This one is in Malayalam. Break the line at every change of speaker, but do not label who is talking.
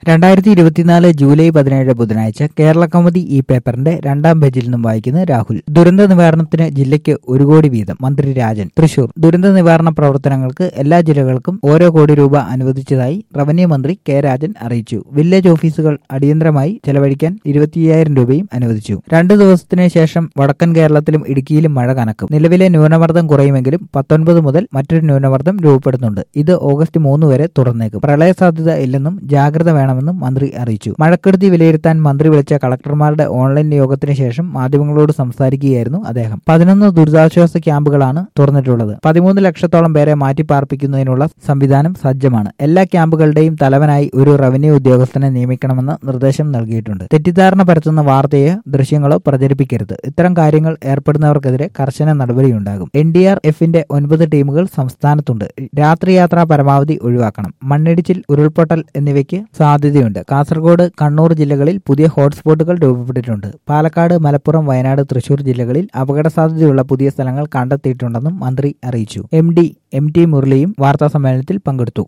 രണ്ടായിരത്തി ഇരുപത്തിനാല് ജൂലൈ പതിനേഴ് ബുധനാഴ്ച കേരള കൗമുദി ഈ പേപ്പറിന്റെ രണ്ടാം പേജിൽ നിന്നും വായിക്കുന്ന രാഹുൽ ദുരന്ത നിവാരണത്തിന് ജില്ലയ്ക്ക് ഒരു കോടി വീതം മന്ത്രി രാജൻ തൃശൂർ ദുരന്ത നിവാരണ പ്രവർത്തനങ്ങൾക്ക് എല്ലാ ജില്ലകൾക്കും ഓരോ കോടി രൂപ അനുവദിച്ചതായി റവന്യൂ മന്ത്രി കെ രാജൻ അറിയിച്ചു വില്ലേജ് ഓഫീസുകൾ അടിയന്തരമായി ചെലവഴിക്കാൻ ഇരുപത്തിയ്യായിരം രൂപയും അനുവദിച്ചു രണ്ടു ദിവസത്തിന് ശേഷം വടക്കൻ കേരളത്തിലും ഇടുക്കിയിലും മഴ കനക്കും നിലവിലെ ന്യൂനമർദ്ദം കുറയുമെങ്കിലും പത്തൊൻപത് മുതൽ മറ്റൊരു ന്യൂനമർദ്ദം രൂപപ്പെടുന്നുണ്ട് ഇത് ഓഗസ്റ്റ് മൂന്ന് വരെ തുടർന്നേക്കും പ്രളയ സാധ്യത ഇല്ലെന്നും ജാഗ്രത വേണമെന്നും മന്ത്രി അറിയിച്ചു മഴക്കെടുതി വിലയിരുത്താൻ മന്ത്രി വിളിച്ച കളക്ടർമാരുടെ ഓൺലൈൻ യോഗത്തിന് ശേഷം മാധ്യമങ്ങളോട് സംസാരിക്കുകയായിരുന്നു അദ്ദേഹം പതിനൊന്ന് ദുരിതാശ്വാസ ക്യാമ്പുകളാണ് തുറന്നിട്ടുള്ളത് പതിമൂന്ന് ലക്ഷത്തോളം പേരെ മാറ്റിപ്പാർപ്പിക്കുന്നതിനുള്ള സംവിധാനം സജ്ജമാണ് എല്ലാ ക്യാമ്പുകളുടെയും തലവനായി ഒരു റവന്യൂ ഉദ്യോഗസ്ഥനെ നിയമിക്കണമെന്ന് നിർദ്ദേശം നൽകിയിട്ടുണ്ട് തെറ്റിദ്ധാരണ പരത്തുന്ന വാർത്തയോ ദൃശ്യങ്ങളോ പ്രചരിപ്പിക്കരുത് ഇത്തരം കാര്യങ്ങൾ ഏർപ്പെടുന്നവർക്കെതിരെ കർശന നടപടിയുണ്ടാകും എൻ ഡി ആർ എഫിന്റെ ഒൻപത് ടീമുകൾ സംസ്ഥാനത്തുണ്ട് രാത്രിയാത്ര പരമാവധി ഒഴിവാക്കണം മണ്ണിടിച്ചിൽ ഉരുൾപൊട്ടൽ എന്നിവയ്ക്ക് സാധ്യതയുണ്ട് കാസർഗോഡ് കണ്ണൂർ ജില്ലകളിൽ പുതിയ ഹോട്ട്സ്പോട്ടുകൾ രൂപപ്പെട്ടിട്ടുണ്ട് പാലക്കാട് മലപ്പുറം വയനാട് തൃശൂർ ജില്ലകളിൽ അപകട സാധ്യതയുള്ള പുതിയ സ്ഥലങ്ങൾ കണ്ടെത്തിയിട്ടുണ്ടെന്നും മന്ത്രി അറിയിച്ചു എം ഡി എം ടി മുരളിയും വാർത്താസമ്മേളനത്തിൽ പങ്കെടുത്തു